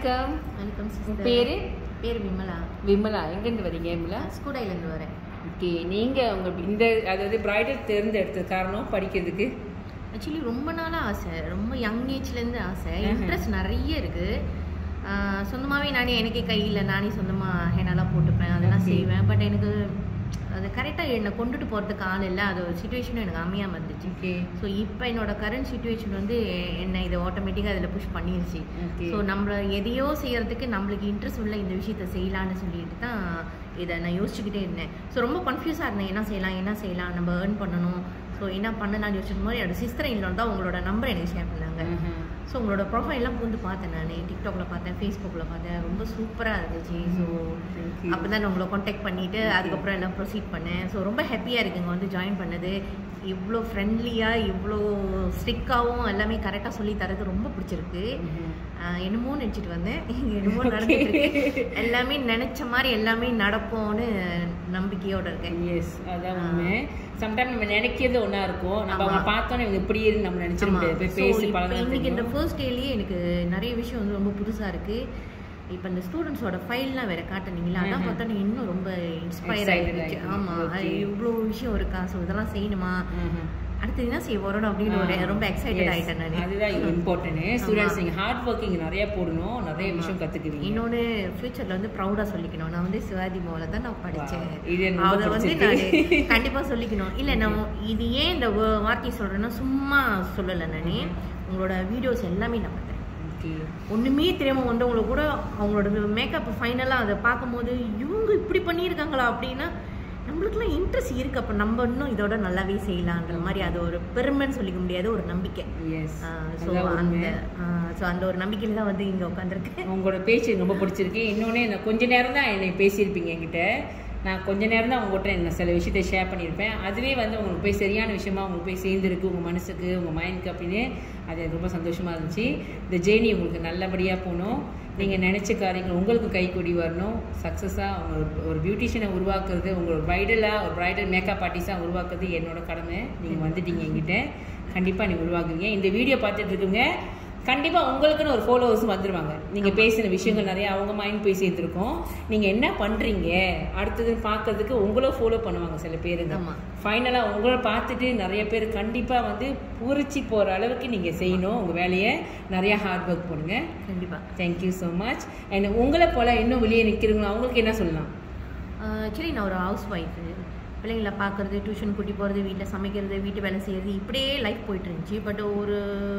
வணக்கம் வணக்கம் உங்க சிஸ்டர் பேரு பேர் விமலா விமலா எங்கேருந்து வரீங்க விமலா ஸ்கூடைலேருந்து வரேன் ஓகே நீங்கள் உங்கள் இந்த அதாவது பிரைடல் தேர்ந்தெடுத்த காரணம் படிக்கிறதுக்கு ஆக்சுவலி ரொம்ப நாளாக ஆசை ரொம்ப யங் ஏஜ்லேருந்து ஆசை ஆஹா. இன்ட்ரெஸ்ட் நிறைய இருக்குது சொந்தமாகவே நானே எனக்கே கையில் நானே சொந்தமாக ஹெனாலாம் போட்டுப்பேன் அதெல்லாம் Okay. செய்வேன் பட் எனக்கு அது கரெக்டாக என்னை கொண்டுட்டு போகிறதுக்கு ஆள் இல்லை அது ஒரு சுச்சுவேஷனும் எனக்கு அமையாமல் இருந்துச்சு ஓகே ஸோ இப்போ என்னோட கரண்ட் சுச்சுவேஷன் வந்து என்ன இதை ஆட்டோமேட்டிக்காக அதில் புஷ் பண்ணிருச்சு Okay. ஸோ நம்மள எதையோ செய்யறதுக்கு நம்மளுக்கு இன்ட்ரெஸ்ட் உள்ள இந்த விஷயத்த செய்யலாம்னு சொல்லிட்டு தான் இதை நான் யோசிச்சுக்கிட்டே இருந்தேன் ஸோ ரொம்ப கன்ஃபியூஸாக இருந்தேன் என்ன செய்யலாம் என்ன செய்யலாம் நம்ம ஏர்ன் பண்ணணும் ஸோ என்ன பண்ணலாம்னு யோசிச்சுக்கும் போது என்னோட சிஸ்டர் இன்னொரு தான் உங்களோட நம்பர் எனக்கு ஷேர் பண்ணாங்க ஸோ உங்களோட ப்ரொஃபைல்லாம் புகுந்து பார்த்தேன் நான் டிக்டாக்ல பார்த்தேன் ஃபேஸ்புக்கில் பார்த்தேன் ரொம்ப சூப்பராக இருந்துச்சு ஸோ Thank you. அப்போ தான் உங்களை காண்டாக்ட் பண்ணிவிட்டு அதுக்கப்புறம் எல்லாம் ப்ரொசீட் பண்ணேன் ஸோ ரொம்ப ஹாப்பியாக இருக்குங்க வந்து ஜாயின் பண்ணது இவ்வளோ ஃப்ரெண்ட்லியாக இவ்வளோ ஸ்ட்ரிக்டாகவும் எல்லாமே கரெக்டாக சொல்லி தரது ரொம்ப பிடிச்சிருக்கு ஆஹ் என்னமோ நினச்சிட்டு வந்தேன் இங்க என்னமோ நடந்துட்டு எல்லாமே நினச்ச மாதிரி எல்லாமே நடக்கும்னு நம்பிக்கையோட இருக்கேன் எஸ் அதான் உண்மை சம்டைம் நம்ம நினைக்கிறது ஒன்றா இருக்கும் நம்ம ஆமா. அவங்க பார்த்தோன்னே இவங்க இப்படி இருந்து நம்ம நினைச்சிட ஆமா. முடியாது போய் So, பேசி இப்ப பழக இன்னைக்கு இந்த தெரியும். ஃபர்ஸ்ட் டேலயே எனக்கு நிறைய விஷயம் வந்து ரொம்ப புதுசா இருக்கு இப்போ இந்த ஸ்டூடெண்ட்ஸோட ஃபைல்லாம் வேற காட்டுனீங்களா அதான் ம்ஹும். பார்த்தோன்னே இன்னும் ரொம்ப இன்ஸ்பயர் Excited ஆயிடுச்சு ஆயிடுச்சு. ஆமா அது Okay. இவ்வளோ விஷயம் இருக்கா ஸோ இதெல்லாம் செய்யணுமா ம்ஹும். அடுத்து என்ன செய்ய போறோம் அப்படின்னு ஒரு ஆ, ரொம்ப எக்ஸைட்டட் yes. ஆயிட்டேன் நான் அதுதான் இம்பார்ட்டன்ட் ஸ்டூடெண்ட்ஸ் நீங்க ஹார்ட் ஒர்க்கிங் நிறைய போடணும் நிறைய விஷயம் கத்துக்குவீங்க இன்னொன்னு ஃபியூச்சர்ல வந்து ப்ரௌடா சொல்லிக்கணும் நான் வந்து சிவாஜி மோல தான் நான் படிச்சேன் Wow. இது எனக்கு ரொம்ப அதை வந்து நான் பிடிச்சிருக்கு. கண்டிப்பா சொல்லிக்கணும் இல்ல நான் இது ஏன் இந்த வ- வார்த்தையை சொல்றேன்னா சும்மா சொல்லல நானே உங்களோட வீடியோஸ் எல்லாமே நான் பார்த்தேன் Okay. ஒண்ணுமே தெரியாம வந்தவங்கள கூட அவங்களோட மேக்கப் ஃபைனலா அதை பார்க்கும்போது இவங்க இப்படி பண்ணியிருக்காங்களா அப்படின்னா நம்மளுக்குலாம் இன்ட்ரெஸ்ட் இருக்கு அப்ப நம்ம இன்னும் இதோட நல்லாவே செய்யலான்ற மாதிரி அது ஒரு பெருமைன்னு சொல்லிக்க முடியாது ஒரு நம்பிக்கை Yes. ஸோ அதான் அந்த உண்மை. ஸோ அந்த ஒரு நம்பிக்கையில தான் வந்து இங்க உட்காந்துருக்கேன் உங்களோட பேச்சு எனக்கு ரொம்ப பிடிச்சிருக்கு இன்னொன்று நான் கொஞ்ச நேரம் தான் என்னை பேசியிருப்பீங்க என்கிட்ட நான் கொஞ்ச நேரம் தான் உங்கள்கிட்ட என்ன சில விஷயத்தை ஷேர் பண்ணியிருப்பேன் அதுவே வந்து உங்களுக்கு போய் சரியான விஷயமா உங்களுக்கு போய் சேர்ந்துருக்கு உங்கள் மனசுக்கு உங்கள் மைண்டுக்கு அப்படின்னு அது எனக்கு ரொம்ப சந்தோஷமாக இருந்துச்சு இந்த ஜேர்னி உங்களுக்கு நல்லபடியாக போகணும் நீங்கள் நினச்ச காரியங்கள் உங்களுக்கு கைக்கூடி வரணும் சக்ஸஸாக அவங்க ஒரு- ஒரு பியூட்டிஷியனை உருவாக்குறது உங்களோட ப்ரைடலாக ஒரு ப்ரைடல் மேக்கப் ஆர்டிஸ்டாக உருவாக்குறது என்னோட கடமை நீங்கள் வந்துட்டீங்க என்கிட்ட கண்டிப்பாக நீங்கள் உருவாக்குவீங்க இந்த வீடியோ பார்த்துட்டு இருக்கவங்க கண்டிப்பா உங்களுக்குன்னு ஒரு ஃபாலோவர்ஸ் வந்துருவாங்க நீங்க பேசின விஷயங்கள் நிறைய அவங்க மைண்ட் போய் சேர்த்துருக்கோம் நீங்க என்ன பண்றீங்க அடுத்தது பார்க்கறதுக்கு உங்கள ஃபாலோ பண்ணுவாங்க சில பேருங்க ஆமா. ஃபைனலா உங்களை பார்த்துட்டு நிறைய பேர் கண்டிப்பா வந்து பூரிச்சு போற அளவுக்கு நீங்க செய்யணும் உங்க வேலையை நிறைய ஹார்ட் ஒர்க் பண்ணுங்க கண்டிப்பா தேங்க்யூ ஸோ மச் அண்ட் உங்களை போல இன்னும் வெளியே நிற்கிறவங்க அவங்களுக்கு என்ன சொல்லலாம் ஆக்சுவலி நான் ஒரு ஹவுஸ் ஒய்ஃபு பிள்ளைங்களை பார்க்குறது டியூஷன் கூட்டி போகிறது வீட்டில் சமைக்கிறது வீட்டு வேலை செய்கிறது இப்படியே லைஃப் போயிட்டு இருந்துச்சு பட் ஒரு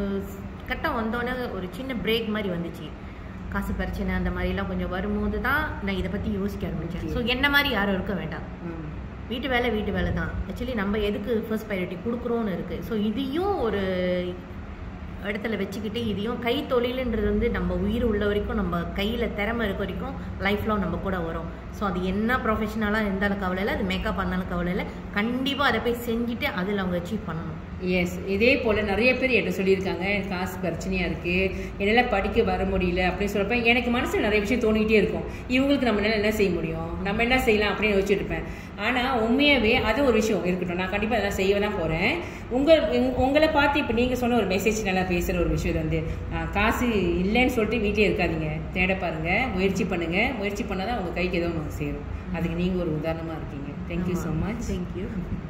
கட்டம் வந்தோடனே ஒரு சின்ன பிரேக் மாதிரி வந்துச்சு காசு பிரச்சனை அந்த மாதிரிலாம் கொஞ்சம் வரும்போது தான் நான் இதை பற்றி யோசிக்க ஆரம்பித்தேன் ஸோ என்ன மாதிரி யாரும் இருக்க வேண்டாம் ம். வீட்டு வேலை வீட்டு வேலை தான் ஆக்சுவலி நம்ம எதுக்கு ஃபர்ஸ்ட் ப்ரையாரிட்டி கொடுக்குறோன்னு இருக்குது ஸோ இதையும் ஒரு இடத்துல வச்சுக்கிட்டு இதையும் கை தொழிலுன்றது வந்து நம்ம உயிர் உள்ள வரைக்கும் நம்ம கையில் திறமை இருக்க வரைக்கும் லைஃப் லாங் நம்ம கூட வரும் ஸோ அது என்ன ப்ரொஃபஷனலாக இருந்தாலும் கவலை இல்லை அது மேக்கப் இருந்தாலும் கவலை இல்லை கண்டிப்பாக அதை போய் செஞ்சுட்டு அதில் அவங்க அச்சீவ் பண்ணணும் எஸ் இதே போல் நிறைய பேர் என்கிட்ட சொல்லியிருக்காங்க எனக்கு காசு பிரச்சனையாக இருக்குது என்னால் படிக்க வர முடியல அப்படின்னு சொல்கிறப்ப எனக்கு மனசில் நிறைய விஷயம் தோணிக்கிட்டே இருக்கும் இவங்களுக்கு நம்ம என்ன செய்ய முடியும் நம்ம என்ன செய்யலாம் அப்படின்னு யோசிச்சுட்டு இருப்பேன் ஆனால் உண்மையாகவே அது ஒரு விஷயம் இருக்கட்டும் நான் கண்டிப்பாக அதெல்லாம் செய்ய தான் போகிறேன் உங்கள் உங்க- உங்களை பார்த்து இப்போ நீங்கள் சொன்ன ஒரு மெசேஜ் நல்லா பேசுகிற ஒரு விஷயம் வந்து ஆ, காசு இல்லைன்னு சொல்லிட்டு வீட்டிலே இருக்காதீங்க தேட பாருங்கள் முயற்சி பண்ணுங்கள் முயற்சி பண்ணால் தான் உங்கள் கைக்கு ஏதோ ஒன்று சேரும் அதுக்கு நீங்கள் ஒரு உதாரணமாக இருக்கீங்க தேங்க்யூ ஸோ மச் தேங்க்யூ